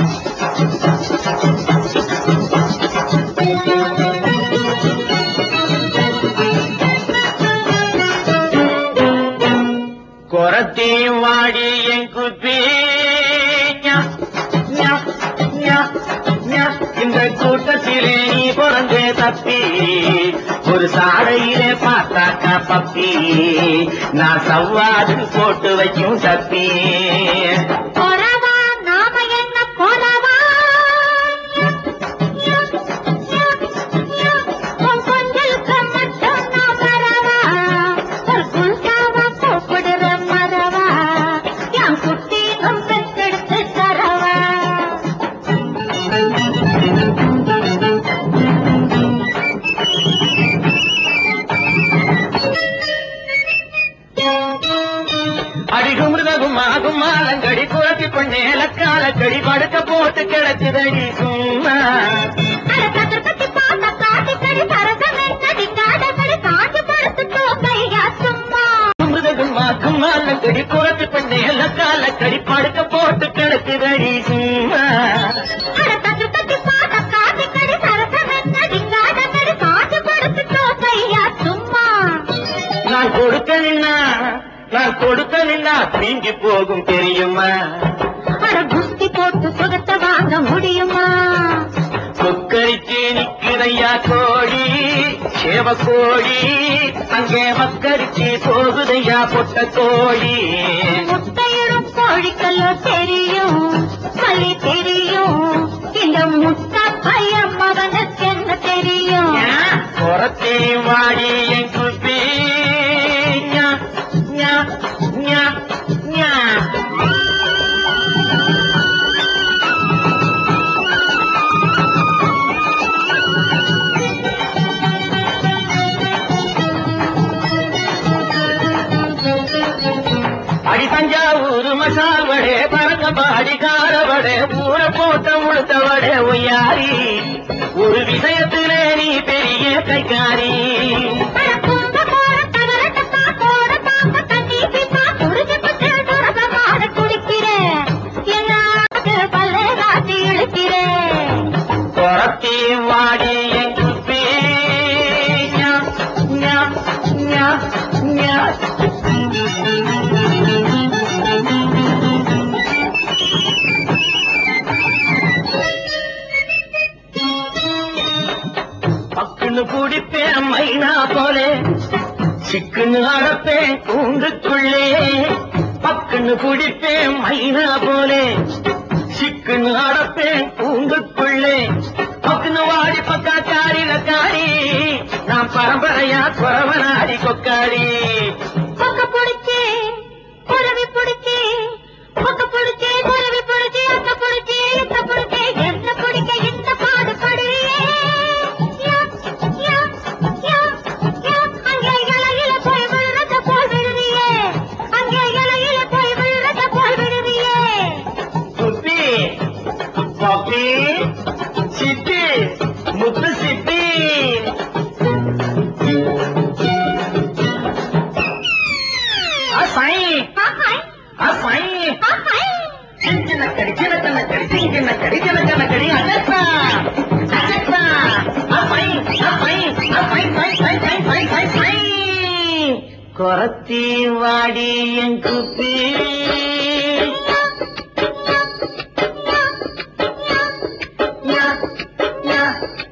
குரத்தையும் வாடி என் குப்பி ஞா, ஞா, ஞா, ஞா. இந்த கூட்டத்திலே நீ பிறந்தே தப்பி ஒரு சாலையிலே பார்த்தாக்கா பப்பி நான் சவ்வாது போட்டு வைக்கும் தப்பி கொரவா நாம என்ன கொரவா உன் கொஞ்சலுக்கு மட்டும் நான் வரவா ஒரு குல்காவா கூப்பிடுற மரவா என் குட்டியும் பெற்றெடுத்து தரவா அடிகுமிருதகும் ஆகும் மாலங்கடி குழப்பி பண்ணேல காலக்கடி படுக்க போட்டு கிடக்குதடி சும்மா அட கத்திரப்பட்டி பாத்த காட்டிக்கடி சரசம் என்னடி காடக்கடி காட்டு படுத்து தோக்கையா சும்மா மிருதகும் ஆகும் மாலங்கடி குழப்பி பண்ணேல காலக்கடி படுக்க போட்டு கிடக்குதடி சும்மா அட கத்திரப்பட்டி பாத்த காட்டிக்கடி சரசம் என்னடி காடக்கடி காட்டு படுத்து தோக்கையா சும்மா நான் கொடுக்க நின்னா நான் கொடுக்க நின்னா தீங்கி போகும் தெரியுமா அட குஸ்தி போட்டு சுகத்தை வாங்க முடியுமா கொக்கரிச்சு நிக்குதையா கோழி சேவ கோழி அங்கே மக்கரிச்சு போகுதையா பொட்ட கோழி முட்டையிடும் கோழிக்கல்லோ தெரியும் மல்லி தெரியும் இந்த முட்டை பையன் மகனுக்கு என்ன தெரியும் புறத்தே வாடி என் குப்பி ஞா, ஞா, ஞா, ஞா. அடி தஞ்சாவூர் மசால் வடே பரங்கம்பாடி காரவடே ஊற போட்ட முழுத்த வடே ஒய்யாரி ஒரு விஷயத்திலே நீ பெரிய கைக்காரி அட கும்ப போற தகரட்டப்பா போட பாம்ப தண்ணி பிப்பா குடிச்சு குடிச்சு துரச மாட குடிக்கிறேன் என்னாவது பல்லே காட்டி இழுக்கிறேன் துரத்தி வாடி என் குப்பி ஞா, ஞா, ஞா, ஞா. பக்குன்னு குடிப்பேன் மைனா போலே சிக்குன்னு அடப்பேன் கூண்டுக்குள்ளே பக்குன்னு குடிப்பேன் மைனா போலே சிக்குன்னு அடப்பேன் கூண்டுக்குள்ளே பக்குன்னு வாடி பக்கா காரில காரி நான் பரம்பரையா குறவனாடி கொக்காடி கொக்க புடிச்சு குறவி புடிச்சு கொக்க புடிச்சு குறவி புடிச்சு அக்க புடிச்சு இத்த புடிச்சு என்ன புடிக்க இந்த பாடு படுறியே யா, யா, யா, யா. அங்கே இலையில போய் விழுறத போல் விழுறியே அங்கே இலையில போய் விழுறத போல் விழுறியே சுத்தி பப்பி சிட்டி முத்து சிட்டி அசை ஆஹாய், அசை ஆஹாய். சின்ன கடி சின்ன சின்ன கடி சின்ன கடி சின்ன சின்ன கடி அலசா அலசா அசை அசை அசை சை சை சை சை சை சை குரத்தி வாடி என் குப்பி ஞா, ஞா,